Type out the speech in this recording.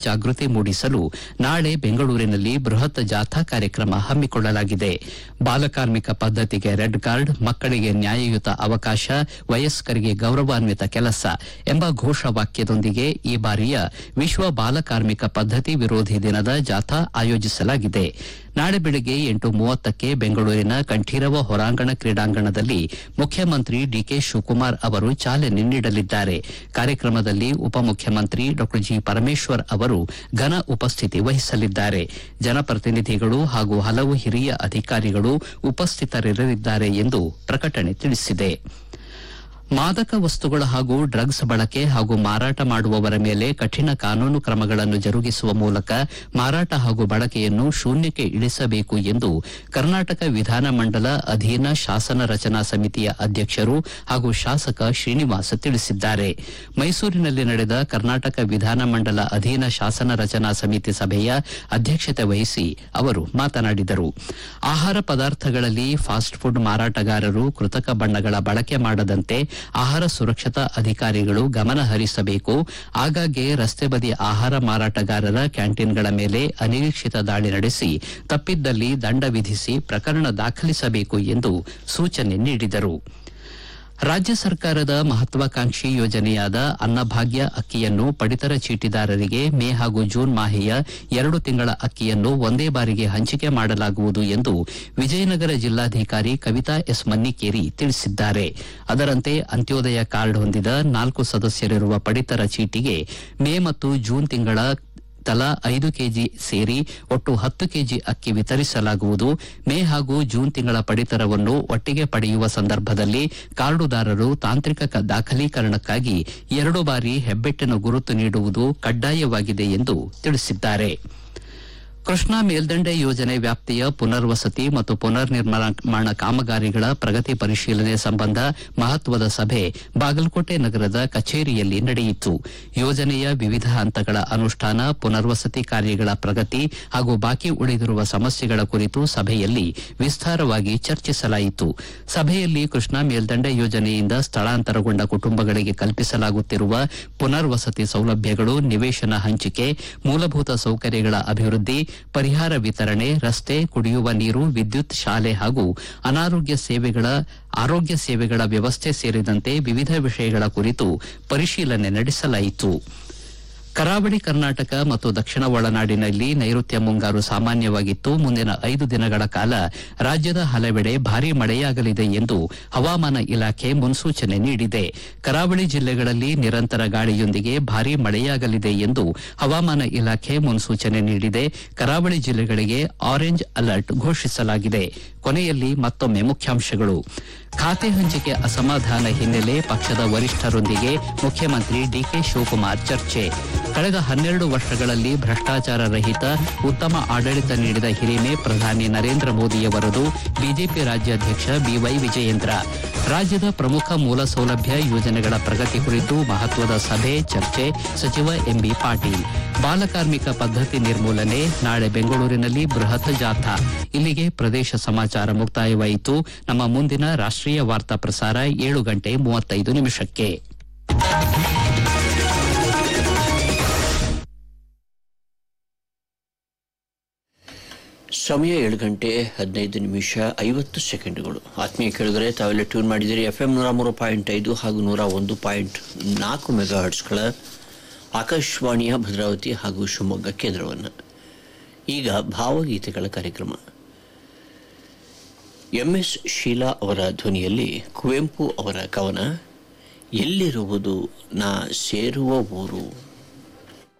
ಜಾಗೃತಿ ಮೂಡಿಸಲು ನಾಳೆ ಬೆಂಗಳೂರಿನಲ್ಲಿ ಬೃಹತ್ ಜಾಥಾ ಕಾರ್ಯಕ್ರಮ ಹಮ್ಮಿಕೊಳ್ಳಲಾಗಿದೆ ಬಾಲಕಾರ್ಮಿಕ ಪದ್ದತಿಗೆ ರೆಡ್ ಕಾರ್ಡ್ ಮಕ್ಕಳಿಗೆ ನ್ಯಾಯಯುತ ಅವಕಾಶ ವಯಸ್ಕರಿಗೆ ಗೌರವಾನ್ವಿತ ಕೆಲಸ ಎಂಬ ಘೋಷವಾಕ್ಯದೊಂದಿಗೆ ಈ ಬಾರಿಯ ವಿಶ್ವ ಬಾಲಕಾರ್ಮಿಕ ಪದ್ದತಿ ವಿರೋಧಿ ದಿನದ ಜಾಥಾ ಆಯೋಜಿಸಲಾಗಿದೆ ನಾಳೆ ಬೆಳಗ್ಗೆ ಎಂಟು ಮೂವತ್ತಕ್ಕೆ ಬೆಂಗಳೂರಿನ ಕಂಠೀರವ ಹೊರಾಂಗಣ ಕ್ರೀಡಾಂಗಣದಲ್ಲಿ ಮುಖ್ಯಮಂತ್ರಿ ಡಿಕೆ ಶಿವಕುಮಾರ್ ಅವರು ಚಾಲನೆ ನೀಡಲಿದ್ದಾರೆ ಕಾರ್ಯಕ್ರಮದಲ್ಲಿ ಉಪಮುಖ್ಯಮಂತ್ರಿ ಡಾ ಜಿ ಪರಮೇಶ್ವರ್ ಅವರು ಘನ ಉಪಸ್ಥಿತಿ ವಹಿಸಲಿದ್ದಾರೆ ಜನಪ್ರತಿನಿಧಿಗಳು ಹಾಗೂ ಹಲವು ಹಿರಿಯ ಅಧಿಕಾರಿಗಳು ಉಪಸ್ಥಿತರಿರಲಿದ್ದಾರೆ ಎಂದು ಪ್ರಕಟಣೆ ತಿಳಿಸಿದೆ ಮಾದಕ ವಸ್ತುಗಳ ಹಾಗೂ ಡ್ರಗ್ಸ್ ಬಳಕೆ ಹಾಗೂ ಮಾರಾಟ ಮಾಡುವವರ ಮೇಲೆ ಕಠಿಣ ಕಾನೂನು ಕ್ರಮಗಳನ್ನು ಜರುಗಿಸುವ ಮೂಲಕ ಮಾರಾಟ ಹಾಗೂ ಬಳಕೆಯನ್ನು ಶೂನ್ಯಕ್ಕೆ ಇಳಿಸಬೇಕು ಎಂದು ಕರ್ನಾಟಕ ವಿಧಾನಮಂಡಲ ಅಧೀನ ಶಾಸನ ರಚನಾ ಸಮಿತಿಯ ಅಧ್ಯಕ್ಷರು ಹಾಗೂ ಶಾಸಕ ಶ್ರೀನಿವಾಸ್ ತಿಳಿಸಿದ್ದಾರೆ ಮೈಸೂರಿನಲ್ಲಿ ನಡೆದ ಕರ್ನಾಟಕ ವಿಧಾನಮಂಡಲ ಅಧೀನ ಶಾಸನ ರಚನಾ ಸಮಿತಿ ಸಭೆಯ ಅಧ್ಯಕ್ಷತೆ ವಹಿಸಿ ಅವರು ಮಾತನಾಡಿದರು ಆಹಾರ ಪದಾರ್ಥಗಳಲ್ಲಿ ಫಾಸ್ಟ್ ಫುಡ್ ಮಾರಾಟಗಾರರು ಕೃತಕ ಬಣ್ಣಗಳ ಬಳಕೆ ಮಾಡದಂತೆ ಆಹಾರ ಸುರಕ್ಷತಾ ಅಧಿಕಾರಿಗಳು ಗಮನ ಹರಿಸಬೇಕು ಆಗಾಗ್ಗೆ ರಸ್ತೆ ಬದಿ ಆಹಾರ ಮಾರಾಟಗಾರರ ಕ್ಯಾಂಟೀನ್ಗಳ ಮೇಲೆ ಅನಿರೀಕ್ಷಿತ ದಾಳಿ ನಡೆಸಿ ತಪ್ಪಿದ್ದಲ್ಲಿ ದಂಡ ವಿಧಿಸಿ ಪ್ರಕರಣ ದಾಖಲಿಸಬೇಕು ಎಂದು ಸೂಚನೆ ನೀಡಿದರು ರಾಜ್ಯ ಸರ್ಕಾರದ ಮಹತ್ವಾಕಾಂಕ್ಷಿ ಯೋಜನೆಯಾದ ಅನ್ನಭಾಗ್ಯ ಅಕ್ಕಿಯನ್ನು ಪಡಿತರ ಚೀಟಿದಾರರಿಗೆ ಮೇ ಹಾಗೂ ಜೂನ್ ಮಾಹೆಯ ಎರಡು ತಿಂಗಳ ಅಕ್ಕಿಯನ್ನು ಒಂದೇ ಬಾರಿಗೆ ಹಂಚಿಕೆ ಮಾಡಲಾಗುವುದು ಎಂದು ವಿಜಯನಗರ ಜಿಲ್ಲಾಧಿಕಾರಿ ಕವಿತಾ ಎಸ್ ಮನ್ನಿಕೇರಿ ತಿಳಿಸಿದ್ದಾರೆ ಅದರಂತೆ ಅಂತ್ಯೋದಯ ಕಾರ್ಡ್ ಹೊಂದಿದ ನಾಲ್ಕು ಸದಸ್ಯರಿರುವ ಪಡಿತರ ಚೀಟಿಗೆ ಮೇ ಮತ್ತು ಜೂನ್ ತಿಂಗಳ ತಲಾ ಐದು ಕೆಜಿ ಸೇರಿ ಒಟ್ಟು ಹತ್ತು ಕೆಜಿ ಅಕ್ಕಿ ವಿತರಿಸಲಾಗುವುದು ಮೇ ಹಾಗೂ ಜೂನ್ ತಿಂಗಳ ಪಡಿತರವನ್ನು ಒಟ್ಟಿಗೆ ಪಡೆಯುವ ಸಂದರ್ಭದಲ್ಲಿ ಕಾರ್ಡುದಾರರು ತಾಂತ್ರಿಕ ಕ- ದಾಖಲೀಕರಣಕ್ಕಾಗಿ ಎರಡು ಬಾರಿ ಹೆಬ್ಬೆಟ್ಟಿನ ಗುರುತು ನೀಡುವುದು ಕಡ್ಡಾಯವಾಗಿದೆ ಎಂದು ತಿಳಿಸಿದ್ದಾರೆ ಕೃಷ್ಣಾ ಮೇಲ್ದಂಡೆ ಯೋಜನೆ ವ್ಯಾಪ್ತಿಯ ಪುನರ್ವಸತಿ ಮತ್ತು ಪುನರ್ ನಿರ್ಮಾಣ ಕಾಮಗಾರಿಗಳ ಪ್ರಗತಿ ಪರಿಶೀಲನೆ ಸಂಬಂಧ ಮಹತ್ವದ ಸಭೆ ಬಾಗಲಕೋಟೆ ನಗರದ ಕಚೇರಿಯಲ್ಲಿ ನಡೆಯಿತು ಯೋಜನೆಯ ವಿವಿಧ ಹಂತಗಳ ಅನುಷ್ಠಾನ ಪುನರ್ವಸತಿ ಕಾರ್ಯಗಳ ಪ್ರಗತಿ ಹಾಗೂ ಬಾಕಿ ಉಳಿದಿರುವ ಸಮಸ್ಯೆಗಳ ಕುರಿತು ಸಭೆಯಲ್ಲಿ ವಿಸ್ತಾರವಾಗಿ ಚರ್ಚಿಸಲಾಯಿತು ಸಭೆಯಲ್ಲಿ ಕೃಷ್ಣಾ ಮೇಲ್ದಂಡೆ ಯೋಜನೆಯಿಂದ ಸ್ಥಳಾಂತರಗೊಂಡ ಕುಟುಂಬಗಳಿಗೆ ಕಲ್ಪಿಸಲಾಗುತ್ತಿರುವ ಪುನರ್ವಸತಿ ಸೌಲಭ್ಯಗಳು ನಿವೇಶನ ಹಂಚಿಕೆ ಮೂಲಭೂತ ಸೌಕರ್ಯಗಳ ಅಭಿವೃದ್ಧಿ ಪರಿಹಾರ ವಿತರಣೆ ರಸ್ತೆ ಕುಡಿಯುವ ನೀರು ವಿದ್ಯುತ್ ಶಾಲೆ ಹಾಗೂ ಅನಾರೋಗ್ಯ ಸೇವೆಗಳ ಆರೋಗ್ಯ ಸೇವೆಗಳ ವ್ಯವಸ್ಥೆ ಸೇರಿದಂತೆ ವಿವಿಧ ವಿಷಯಗಳ ಕುರಿತು ಪರಿಶೀಲನೆ ನಡೆಸಲಾಯಿತು ಕರಾವಳಿ ಕರ್ನಾಟಕ ಮತ್ತು ದಕ್ಷಿಣ ಒಳನಾಡಿನಲ್ಲಿ ನೈಋತ್ಯ ಮುಂಗಾರು ಸಾಮಾನ್ಯವಾಗಿತ್ತು ಮುಂದಿನ ಐದು ದಿನಗಳ ಕಾಲ ರಾಜ್ಯದ ಹಲವೆಡೆ ಭಾರೀ ಮಳೆಯಾಗಲಿದೆ ಎಂದು ಹವಾಮಾನ ಇಲಾಖೆ ಮುನ್ಸೂಚನೆ ನೀಡಿದೆ ಕರಾವಳಿ ಜಿಲ್ಲೆಗಳಲ್ಲಿ ನಿರಂತರ ಗಾಳಿಯೊಂದಿಗೆ ಭಾರೀ ಮಳೆಯಾಗಲಿದೆ ಎಂದು ಹವಾಮಾನ ಇಲಾಖೆ ಮುನ್ಸೂಚನೆ ನೀಡಿದೆ ಕರಾವಳಿ ಜಿಲ್ಲೆಗಳಿಗೆ ಆರೆಂಜ್ ಅಲರ್ಟ್ ಘೋಷಿಸಲಾಗಿದೆ ಕೊನೆಯಲ್ಲಿ ಮತ್ತೊಮ್ಮೆ ಮುಖ್ಯಾಂಶಗಳು ಖಾತೆ ಹಂಚಿಕೆ ಅಸಮಾಧಾನ ಹಿನ್ನೆಲೆ ಪಕ್ಷದ ವರಿಷ್ಠರೊಂದಿಗೆ ಮುಖ್ಯಮಂತ್ರಿ ಡಿಕೆ ಶಿವಕುಮಾರ್ ಚರ್ಚೆ ಕಳೆದ ಹನ್ನೆರಡು ವರ್ಷಗಳಲ್ಲಿ ಭ್ರಷ್ಟಾಚಾರ ರಹಿತ ಉತ್ತಮ ಆಡಳಿತ ನೀಡಿದ ಹಿರಿಮೆ ಪ್ರಧಾನಿ ನರೇಂದ್ರ ಮೋದಿಯವರದು ಬಿಜೆಪಿ ರಾಜ್ಯಾಧ್ಯಕ್ಷ ಬಿವೈ ವಿಜಯೇಂದ್ರ ರಾಜ್ಯದ ಪ್ರಮುಖ ಮೂಲ ಸೌಲಭ್ಯ ಯೋಜನೆಗಳ ಪ್ರಗತಿ ಕುರಿತು ಮಹತ್ವದ ಸಭೆ ಚರ್ಚೆ ಸಚಿವ ಎಂಬಿ ಪಾಟೀಲ್ ಬಾಲಕಾರ್ಮಿಕ ಪದ್ಧತಿ ನಿರ್ಮೂಲನೆ ನಾಳೆ ಬೆಂಗಳೂರಿನಲ್ಲಿ ಬೃಹತ್ ಜಾಥಾ ಇಲ್ಲಿಗೆ ಪ್ರದೇಶ ಸಮಾಚಾರ ಮುಕ್ತಾಯವಾಯಿತು ನಮ್ಮ ಮುಂದಿನ ರಾಷ್ಟ್ರೀಯ ವಾರ್ತಾ ಪ್ರಸಾರ ಏಳು ಗಂಟೆ ಮೂವತ್ತೈದು ನಿಮಿಷಕ್ಕೆ ಸಮಯ ಏಳು ಗಂಟೆ ಹದಿನೈದು ನಿಮಿಷ ಐವತ್ತು ಸೆಕೆಂಡ್ಗಳು ಆತ್ಮೀಯ ಕೇಳಿದರೆ ತಾವೆಲ್ಲ ಟ್ಯೂನ್ ಮಾಡಿದಿರಿ ಎಫ್ ಎಂ ನೂರ ಮೂರು ಪಾಯಿಂಟ್ ಐದು ಹಾಗೂ ನೂರ ಒಂದು ಪಾಯಿಂಟ್ ನಾಲ್ಕು ಮೆಗಾ ಹರ್ಟ್ಸ್ಗಳ ಆಕಾಶವಾಣಿಯ ಭದ್ರಾವತಿ ಹಾಗೂ ಶಿವಮೊಗ್ಗ ಕೇಂದ್ರವನ್ನು ಈಗ ಭಾವಗೀತೆಗಳ ಕಾರ್ಯಕ್ರಮ ಎಂ ಎಸ್ ಶೀಲಾ ಅವರ ಧ್ವನಿಯಲ್ಲಿ ಕುವೆಂಪು ಅವರ ಕವನ ಎಲ್ಲಿರುವುದು ನಾ ಸೇರುವ ಊರು